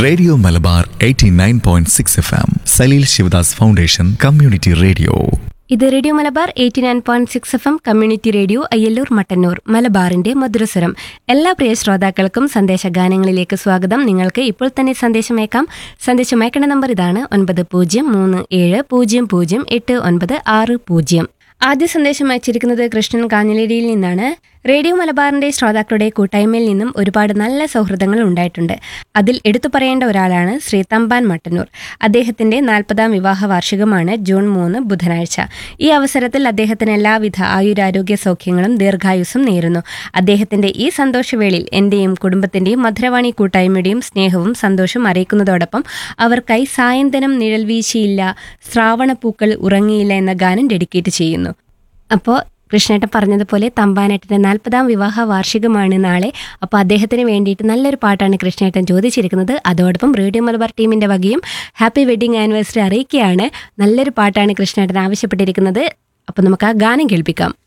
radio Malabar 89.6 F M Saleel Sivadas foundation community radio ഇത് radio Malabar eighty nine point six F M community radio Ayyalloor Mattannur മലബാറിന്റെ മധുരസ്വരം എല്ലാ പ്രിയ ശ്രോതാക്കൾക്കും സന്ദേശ ഗാനങ്ങളിലേക്ക് സ്വാഗതം നിങ്ങൾക്ക് ഇപ്പോൾ തന്നെ സന്ദേശമയക്കാം സന്ദേശം അയക്കേണ്ട നമ്പർ ഇതാണ് ഒൻപത് പൂജ്യം മൂന്ന് ഏഴ് പൂജ്യം പൂജ്യം എട്ട് ഒൻപത് ആറ് പൂജ്യം ആദ്യ സന്ദേശം അയച്ചിരിക്കുന്നത് കൃഷ്ണൻ കാഞ്ഞലേരിയിൽ നിന്നാണ് റേഡിയോ മലബാറിന്റെ ശ്രോതാക്കളുടെ കൂട്ടായ്മയിൽ നിന്നും ഒരുപാട് നല്ല സൗഹൃദങ്ങൾ ഉണ്ടായിട്ടുണ്ട് അതിൽ എടുത്തു പറയേണ്ട ഒരാളാണ് ശ്രീ തമ്പാൻ മട്ടന്നൂർ അദ്ദേഹത്തിന്റെ നാൽപ്പതാം വിവാഹ വാർഷികമാണ് ജൂൺ മൂന്ന് ബുധനാഴ്ച ഈ അവസരത്തിൽ അദ്ദേഹത്തിന് എല്ലാവിധ ആയുരാരോഗ്യ സൗഖ്യങ്ങളും ദീർഘായുസ്സും നേരുന്നു അദ്ദേഹത്തിന്റെ ഈ സന്തോഷവേളയിൽ എന്റെയും കുടുംബത്തിന്റെയും മധുരവാണി കൂട്ടായ്മയുടെയും സ്നേഹവും സന്തോഷവും അറിയിക്കുന്നതോടൊപ്പം അവർക്കായി സായന്തനം നിഴൽ വീശിയില്ല ശ്രാവണപ്പൂക്കൾ ഉറങ്ങിയില്ല എന്ന ഗാനം ഡെഡിക്കേറ്റ് ചെയ്യുന്നു അപ്പോൾ കൃഷ്ണേട്ടൻ പറഞ്ഞതുപോലെ തമ്പാനേട്ടൻ്റെ നാൽപ്പതാം വിവാഹ വാർഷികമാണ് നാളെ അപ്പോൾ അദ്ദേഹത്തിന് വേണ്ടിയിട്ട് നല്ലൊരു പാട്ടാണ് കൃഷ്ണേട്ടൻ ചോദിച്ചിരിക്കുന്നത് അതോടൊപ്പം റേഡിയോ മലബാർ ടീമിൻ്റെ വകയും ഹാപ്പി വെഡിങ് ആനിവേഴ്സറി അറിയിക്കുകയാണ് നല്ലൊരു പാട്ടാണ് കൃഷ്ണേട്ടൻ ആവശ്യപ്പെട്ടിരിക്കുന്നത് അപ്പോൾ നമുക്ക് ആ ഗാനം കേൾപ്പിക്കാം